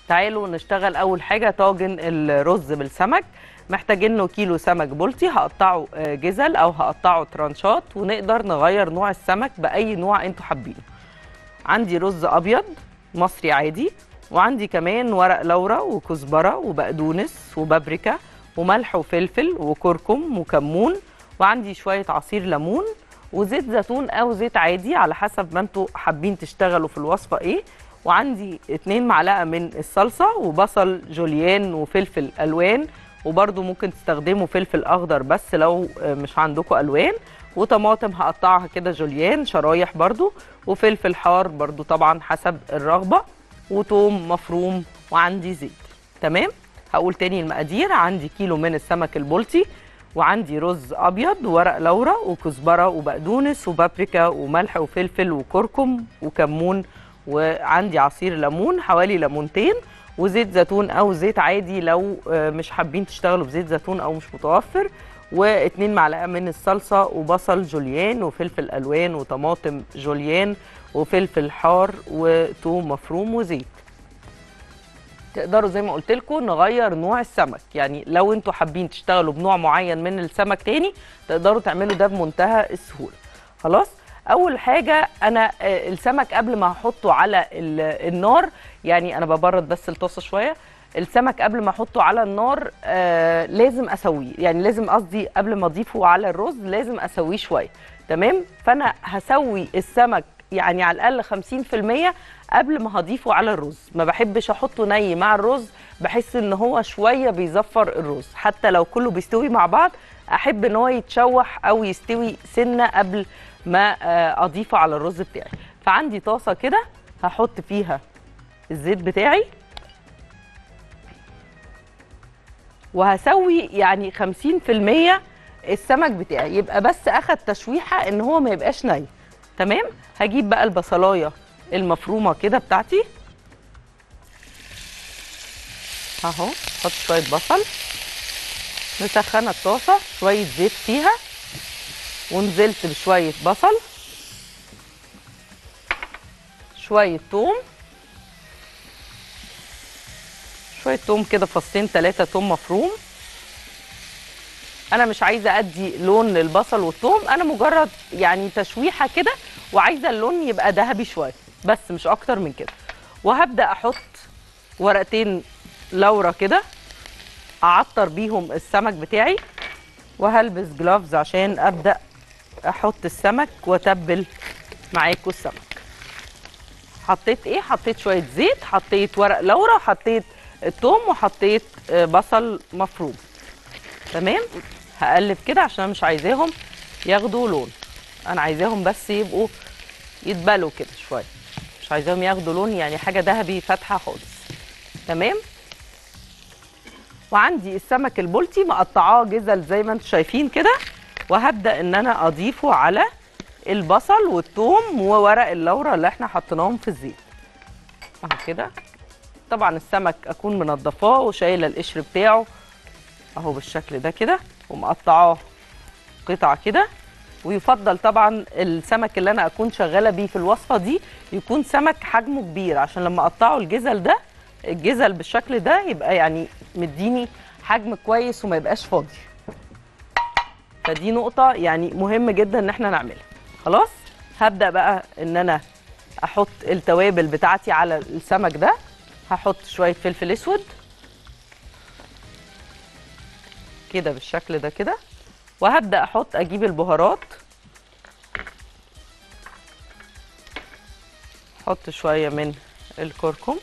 تعالوا نشتغل اول حاجه طاجن الرز بالسمك محتاجين له كيلو سمك بلطي هقطعه آه، جزل او هقطعه ترانشات ونقدر نغير نوع السمك باي نوع انتوا حابينه عندي رز ابيض مصري عادي وعندي كمان ورق لورا وكزبره وبقدونس وبابريكا وملح وفلفل وكركم وكمون وعندي شويه عصير ليمون وزيت زيتون او زيت عادي على حسب ما انتوا حابين تشتغلوا في الوصفه ايه وعندي اتنين معلقه من الصلصه وبصل جوليان وفلفل الوان وبرده ممكن تستخدموا فلفل اخضر بس لو آه، مش عندكم الوان وطماطم هقطعها كده جوليان شرايح برضو وفلفل حار برضو طبعا حسب الرغبه وتوم مفروم وعندي زيت تمام هقول تاني المقادير عندي كيلو من السمك البلطي وعندي رز ابيض وورق لورا وكزبره وبقدونس وبابريكا وملح وفلفل وكركم وكمون وعندي عصير ليمون حوالي ليمونتين وزيت زيتون او زيت عادي لو آه، مش حابين تشتغلوا بزيت زيتون او مش متوفر واتنين معلقه من الصلصه وبصل جوليان وفلفل الوان وطماطم جوليان وفلفل حار وتوم مفروم وزيت تقدروا زي ما قلت لكم نغير نوع السمك يعني لو انتوا حابين تشتغلوا بنوع معين من السمك تاني تقدروا تعملوا ده بمنتهى السهوله خلاص اول حاجه انا آه، السمك قبل ما احطه على ال- النار يعني انا ببرد بس الطاسه شويه السمك قبل ما احطه على النار آه لازم اسويه يعني لازم قصدي قبل ما اضيفه على الرز لازم اسويه شويه تمام فانا هسوي السمك يعني على الاقل 50% قبل ما هضيفه على الرز ما بحبش احطه ني مع الرز بحس ان هو شويه بيزفر الرز حتى لو كله بيستوي مع بعض احب ان هو يتشوح او يستوي سنه قبل ما آه، اضيفه على الرز بتاعي فعندي طاسه كده هحط فيها الزيت بتاعي وهسوي يعني 50% السمك بتاعي يبقى بس اخد تشويحه ان هو ما يبقاش ني تمام هجيب بقى البصلايه المفرومه كده بتاعتي اهو احط شويه بصل مسخنه الطاسه شويه زيت فيها ونزلت بشويه بصل شويه توم شويه توم كده فصين ثلاثه توم مفروم انا مش عايزه ادي لون للبصل والثوم انا مجرد يعني تشويحه كده وعايزه اللون يبقى ذهبي شويه بس مش اكتر من كده وهبدا احط ورقتين لورا كده اعطر بيهم السمك بتاعي وهلبس جلافز عشان ابدا احط السمك واتبل معاكم السمك حطيت ايه حطيت شويه زيت حطيت ورق لورا حطيت الثوم وحطيت آه، بصل مفروم تمام هقلب كده عشان انا مش عايزاهم ياخدوا لون انا عايزاهم بس يبقوا يتبلوا كده شويه مش عايزاهم ياخدوا لون يعني حاجه ذهبي فاتحه خالص تمام وعندي السمك البلطي مقطعاه جزل زي ما انتم شايفين كده وهبدا ان انا اضيفه على البصل والثوم وورق اللورا اللي احنا حطيناهم في الزيت اهو كده طبعا السمك اكون منضفاه وشايله القشر بتاعه اهو بالشكل ده كده ومقطعاه قطع كده ويفضل طبعا السمك اللي انا اكون شغاله بيه في الوصفه دي يكون سمك حجمه كبير عشان لما اقطعه الجزل ده الجزل بالشكل ده يبقى يعني مديني حجم كويس وما يبقاش فاضي فدي نقطه يعني مهم جدا ان احنا نعملها خلاص هبدا بقى ان انا احط التوابل بتاعتي على السمك ده هحط شويه فلفل اسود كده بالشكل ده كده وهبدا احط اجيب البهارات احط شويه من الكركم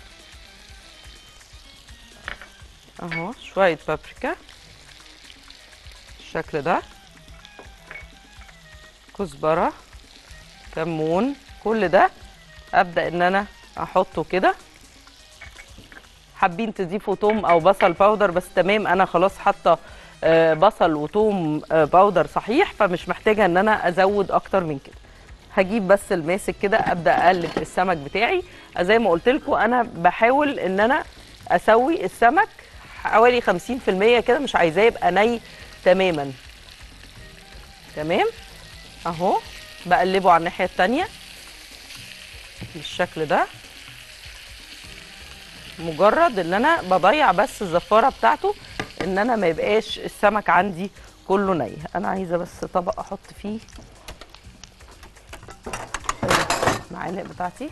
اهو شويه بابريكا بالشكل ده كزبره كمون كل ده ابدا ان انا احطه كده حابين تضيفوا توم او بصل باودر بس تمام انا خلاص حاطه آه، بصل وتوم آه، باودر صحيح فمش محتاجه ان انا ازود اكتر من كده هجيب بس الماسك كده ابدا اقلب السمك بتاعي زي ما قلت لكم انا بحاول ان انا اسوي السمك حوالي 50% كده مش عايزاه يبقى ني تماما تمام اهو بقلبه على الناحيه التانيه بالشكل ده مجرد ان انا بضيع بس الزفاره بتاعته ان انا ما يبقاش السمك عندي كله ني انا عايزه بس طبق احط فيه المعالق بتاعتي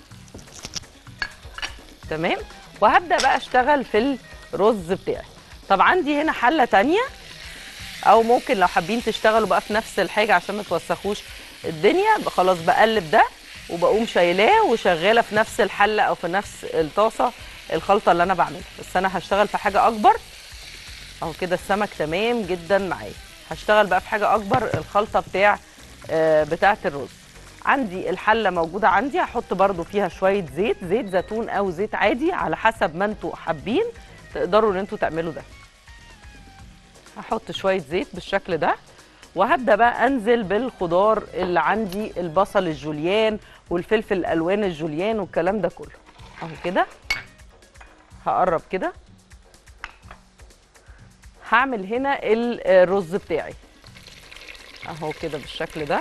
تمام وهبدا بقى اشتغل في الرز بتاعي طب عندي هنا حله تانية او ممكن لو حابين تشتغلوا بقى في نفس الحاجه عشان ما توسخوش الدنيا بقى خلاص بقلب ده وبقوم شايلاه وشغاله في نفس الحله او في نفس الطاسه الخلطه اللي انا بعملها بس انا هشتغل في حاجه اكبر اهو كده السمك تمام جدا معايا هشتغل بقى في حاجه اكبر الخلطه بتاع آه بتاعه الرز عندي الحله موجوده عندي هحط برده فيها شويه زيت زيت زيتون او زيت عادي على حسب ما انتوا حابين تقدروا ان انتوا تعملوا ده هحط شويه زيت بالشكل ده وهبدا بقى انزل بالخضار اللي عندي البصل الجوليان والفلفل الالوان الجوليان والكلام ده كله اهو كده هقرب كده هعمل هنا الرز بتاعي اهو كده بالشكل ده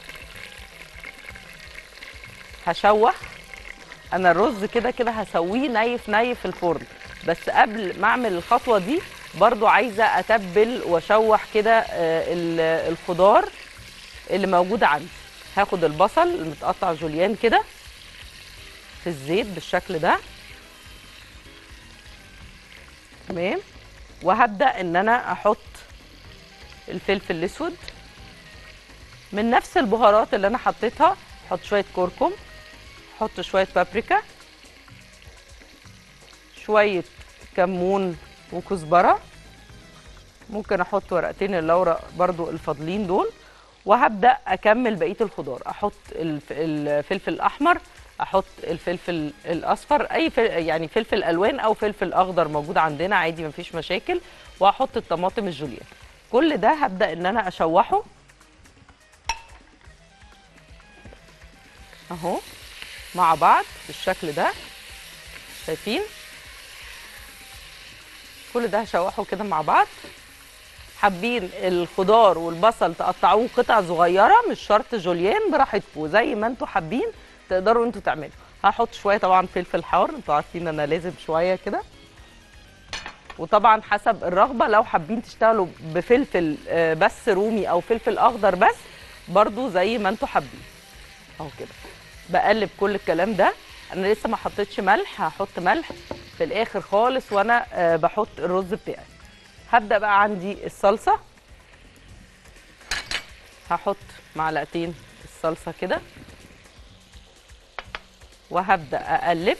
هشوح انا الرز كده كده هسويه ني في ني في الفرن بس قبل ما اعمل الخطوه دي برضو عايزه اتبل واشوح كده آه الخضار اللي موجوده عندي هاخد البصل المتقطع جوليان كده في الزيت بالشكل ده تمام وهبدا ان انا احط الفلفل الاسود من نفس البهارات اللي انا حطيتها احط شويه كركم احط شويه بابريكا شويه كمون وكزبره ممكن احط ورقتين اللورا برضو الفاضلين دول وهبدا اكمل بقيه الخضار احط الفلفل الاحمر احط الفلفل الاصفر اي فل... يعني فلفل الوان او فلفل اخضر موجود عندنا عادي مفيش مشاكل واحط الطماطم الجوليان كل ده هبدا ان انا اشوحه اهو مع بعض بالشكل ده شايفين كل ده هشوحه كده مع بعض حابين الخضار والبصل تقطعوه قطع صغيره مش شرط جوليان براحتكم زي ما انتوا حابين تقدروا انتوا تعملوا هحط شويه طبعا فلفل حار انتوا عارفين انا لازم شويه كده وطبعا حسب الرغبه لو حابين تشتغلوا بفلفل بس رومي او فلفل اخضر بس برضو زي ما انتوا حابين اهو كده بقلب كل الكلام ده انا لسه ما حطيتش ملح هحط ملح في الاخر خالص وانا بحط الرز بتاعي هبدا بقى عندي الصلصه هحط معلقتين الصلصه كده وهبدا اقلب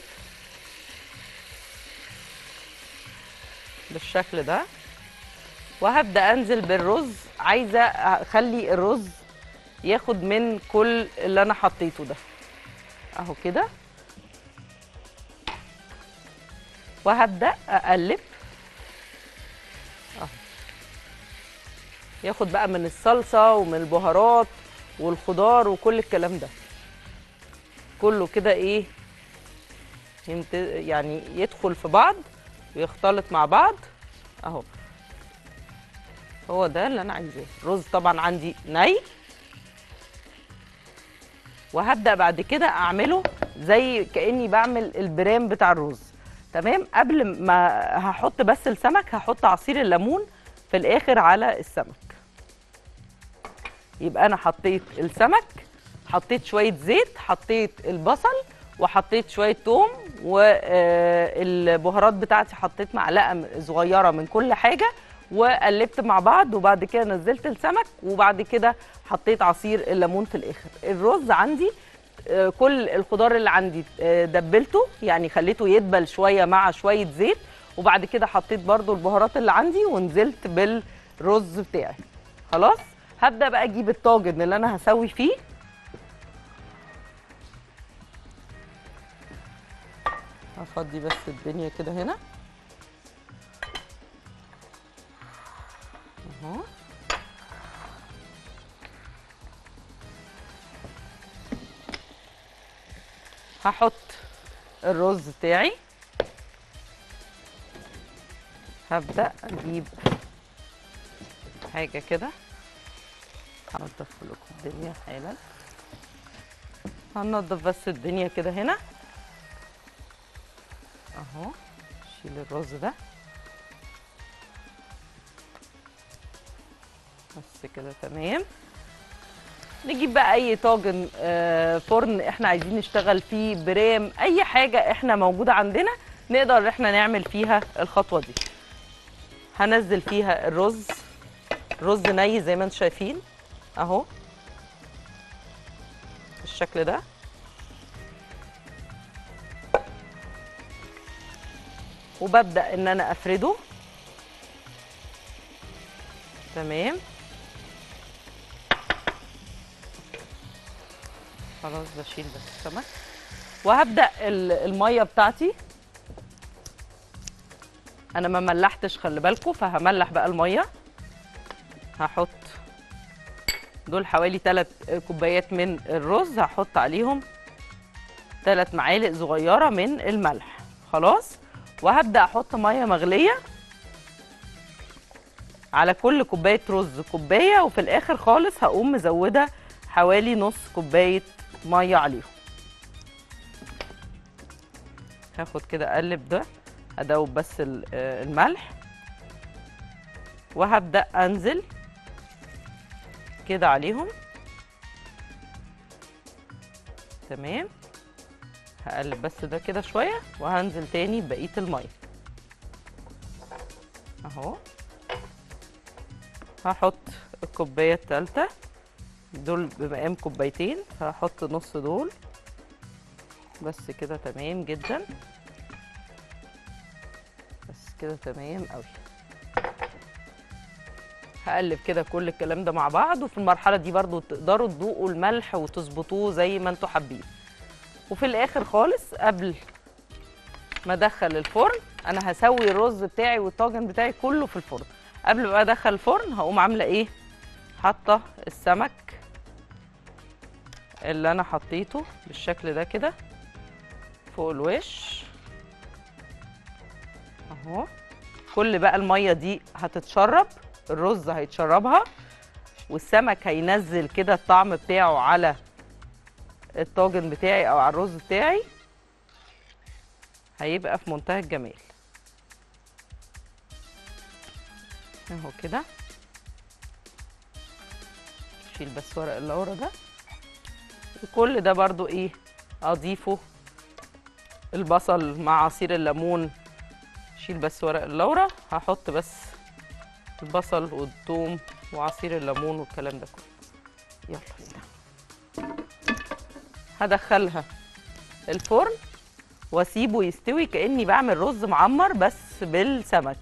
بالشكل ده وهبدا انزل بالرز عايزه اخلي الرز ياخد من كل اللي انا حطيته ده اهو كده وهبدا اقلب اهو ياخد بقى من الصلصه ومن البهارات والخضار وكل الكلام ده كله كده ايه يعني يدخل في بعض ويختلط مع بعض اهو هو ده اللي انا عايزاه الرز طبعا عندي ني وهبدا بعد كده اعمله زي كاني بعمل البرام بتاع الرز تمام قبل ما هحط بس السمك هحط عصير الليمون في الاخر على السمك يبقى انا حطيت السمك حطيت شويه زيت حطيت البصل وحطيت شويه توم والبهارات بتاعتي حطيت معلقه صغيره من كل حاجه وقلبت مع بعض وبعد كده نزلت السمك وبعد كده حطيت عصير الليمون في الاخر الرز عندي كل الخضار اللي عندي دبلته يعني خليته يدبل شويه مع شويه زيت وبعد كده حطيت برده البهارات اللي عندي ونزلت بالرز بتاعي خلاص هبدا بقى اجيب الطاجن اللي انا هسوي فيه هفضي بس الدنيا كده هنا اهو هحط الرز بتاعي هبدأ اجيب حاجة كده هنضف لكم الدنيا حالا هنضف بس الدنيا كده هنا اهو شيل الرز ده بس كده تمام نجيب بقى اي طاجن آه، فرن احنا عايزين نشتغل فيه برام اي حاجه احنا موجوده عندنا نقدر ان احنا نعمل فيها الخطوه دي هنزل فيها الرز رز ني زي ما انتم شايفين اهو بالشكل ده وببدا ان انا افرده تمام خلاص بشيل بس السمك وهبدا ال- الميه بتاعتي انا ما ملحتش خلي بالكم فهملح بقى الميه هحط دول حوالي 3 كوبايات من الرز هحط عليهم 3 معالق صغيره من الملح خلاص وهبدا احط ميه مغليه على كل كوبايه رز كوبايه وفي الاخر خالص هقوم مزوده حوالي نص كوبايه ميه عليهم هاخد كده اقلب ده ادوب بس ال- آه، الملح وهبدا انزل كده عليهم تمام هقلب بس ده كده شويه وهنزل تاني ببقيه الميه اهو هحط الكوبايه التالتة دول بمقام كوبايتين هحط نص دول بس كده تمام جدا بس كده تمام قوي هقلب كده كل الكلام ده مع بعض وفي المرحله دي برضو تقدروا تذوقوا الملح وتظبطوه زي ما انتوا حابين وفي الاخر خالص قبل ما ادخل الفرن انا هسوي الرز بتاعي والطاجن بتاعي كله في الفرن قبل ما ادخل الفرن هقوم عامله ايه حاطه السمك اللي انا حطيته بالشكل ده كده فوق الوش اهو كل بقى الميه دي هتتشرب الرز هيتشربها والسمك هينزل كده الطعم بتاعه على الطاجن بتاعي او على الرز بتاعي هيبقى في منتهى الجمال اهو كده شيل بس ورق اللورا ده وكل ده برضو ايه اضيفه البصل مع عصير الليمون شيل بس ورق اللورا هحط بس البصل والثوم وعصير الليمون والكلام ده كله يلا بينا هدخلها الفرن واسيبه يستوي كاني بعمل رز معمر بس بالسمك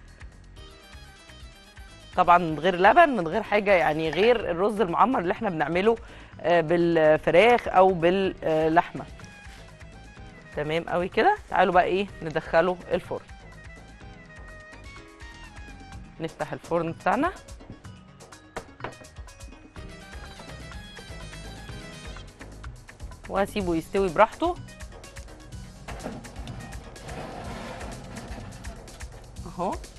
طبعا من غير لبن من غير حاجه يعني غير الرز المعمر اللي احنا بنعمله آه، بالفراخ او باللحمه تمام قوي كده تعالوا بقى ايه ندخله الفرن نفتح الفرن بتاعنا وهسيبه يستوي براحته اهو